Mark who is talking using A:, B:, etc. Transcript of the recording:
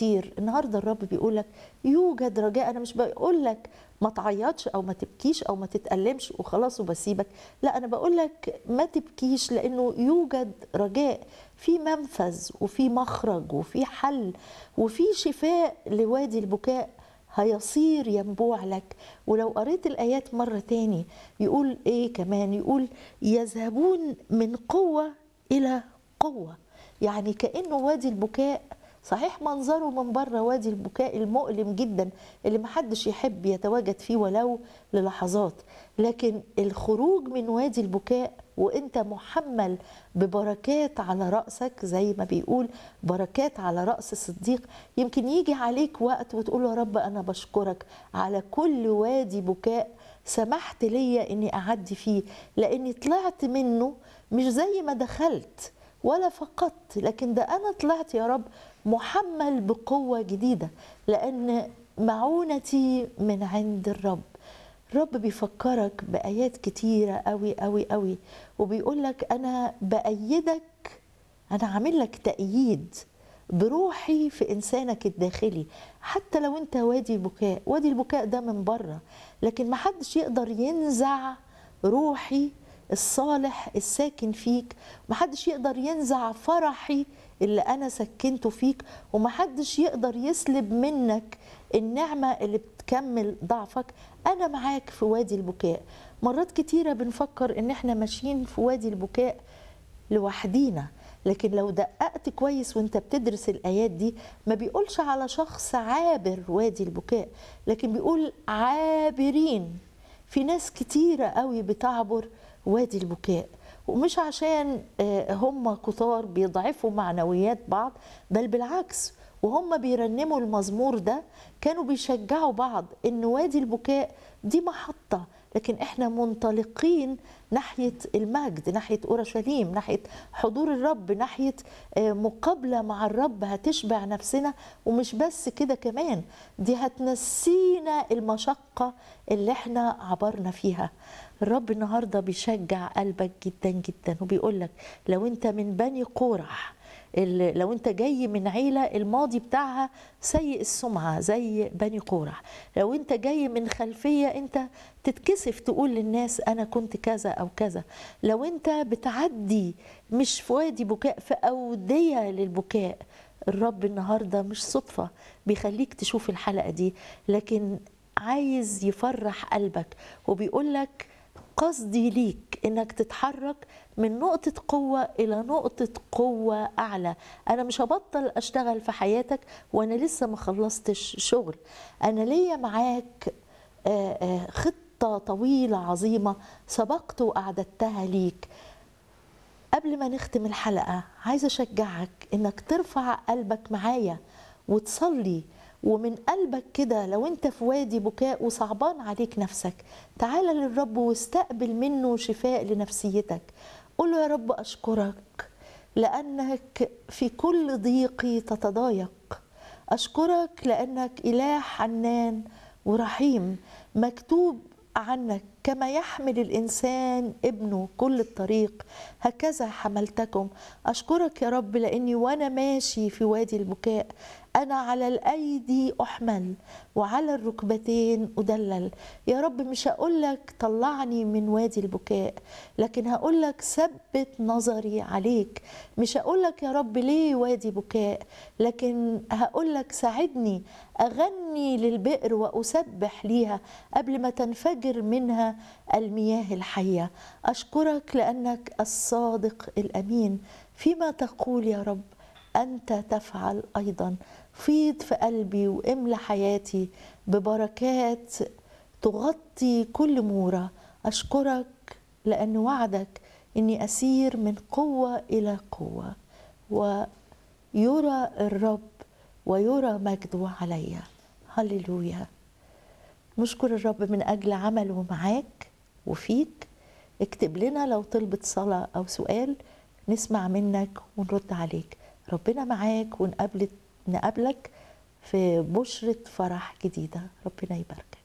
A: كتير النهارده الرب بيقول لك يوجد رجاء انا مش بقول لك ما تعيطش او ما تبكيش او ما تتألمش وخلاص وبسيبك لا انا بقول لك ما تبكيش لانه يوجد رجاء في منفذ وفي مخرج وفي حل وفي شفاء لوادي البكاء هيصير ينبوع لك ولو قريت الآيات مرة تاني يقول إيه كمان يقول يذهبون من قوة إلى قوة يعني كأنه وادي البكاء صحيح منظره من بره وادي البكاء المؤلم جدا اللي محدش يحب يتواجد فيه ولو للحظات لكن الخروج من وادي البكاء وانت محمل ببركات على رأسك زي ما بيقول بركات على رأس الصديق يمكن يجي عليك وقت وتقول يا رب أنا بشكرك على كل وادي بكاء سمحت ليا اني اعدي فيه لاني طلعت منه مش زي ما دخلت ولا فقدت لكن ده انا طلعت يا رب محمل بقوه جديده لان معونتي من عند الرب الرب بيفكرك بايات كتيره قوي قوي قوي وبيقول لك انا بايدك انا عامل لك تأييد بروحي في انسانك الداخلي حتى لو انت وادي البكاء وادي البكاء ده من بره لكن ما حدش يقدر ينزع روحي الصالح الساكن فيك محدش يقدر ينزع فرحي اللي انا سكنته فيك ومحدش يقدر يسلب منك النعمه اللي بتكمل ضعفك انا معاك في وادي البكاء مرات كتيره بنفكر ان احنا ماشيين في وادي البكاء لوحدينا لكن لو دققت كويس وانت بتدرس الايات دي ما بيقولش على شخص عابر وادي البكاء لكن بيقول عابرين في ناس كتيره قوي بتعبر وادي البكاء ومش عشان هم كتار بيضعفوا معنويات بعض بل بالعكس وهم بيرنموا المزمور ده كانوا بيشجعوا بعض ان وادي البكاء دي محطه لكن احنا منطلقين ناحيه المجد ناحيه اورشليم ناحيه حضور الرب ناحيه مقابله مع الرب هتشبع نفسنا ومش بس كده كمان دي هتنسينا المشقه اللي احنا عبرنا فيها الرب النهارده بيشجع قلبك جدا جدا وبيقول لك لو انت من بني قورح لو انت جاي من عيله الماضي بتاعها سيء السمعه زي بني قورح لو انت جاي من خلفيه انت تتكسف تقول للناس انا كنت كذا او كذا لو انت بتعدي مش في وادي بكاء في اوديه للبكاء الرب النهارده مش صدفه بيخليك تشوف الحلقه دي لكن عايز يفرح قلبك وبيقول لك قصدي ليك انك تتحرك من نقطة قوة إلى نقطة قوة أعلى أنا مش هبطل أشتغل في حياتك وأنا لسه ما خلصتش شغل أنا ليا معاك خطة طويلة عظيمة سبقت وأعددتها ليك قبل ما نختم الحلقة عايزة أشجعك إنك ترفع قلبك معايا وتصلي ومن قلبك كده لو انت في وادي بكاء وصعبان عليك نفسك تعال للرب واستقبل منه شفاء لنفسيتك قول له يا رب اشكرك لانك في كل ضيقي تتضايق اشكرك لانك اله حنان ورحيم مكتوب عنك كما يحمل الانسان ابنه كل الطريق هكذا حملتكم اشكرك يا رب لاني وانا ماشي في وادي البكاء انا على الايدي احمل وعلى الركبتين ادلل يا رب مش هقول لك طلعني من وادي البكاء لكن هقول لك ثبت نظري عليك مش هقول لك يا رب ليه وادي بكاء لكن هقول لك ساعدني اغني للبئر واسبح ليها قبل ما تنفجر منها المياه الحيه اشكرك لانك الصادق الامين فيما تقول يا رب انت تفعل ايضا فيض في قلبي واملى حياتي ببركات تغطي كل مورة أشكرك لأن وعدك إني أسير من قوة إلى قوة ويرى الرب ويرى مجده علي هللويا نشكر الرب من أجل عمله معاك وفيك اكتب لنا لو طلبت صلاة أو سؤال نسمع منك ونرد عليك ربنا معاك ونقابلك نقابلك في بشرة فرح جديدة ربنا يباركك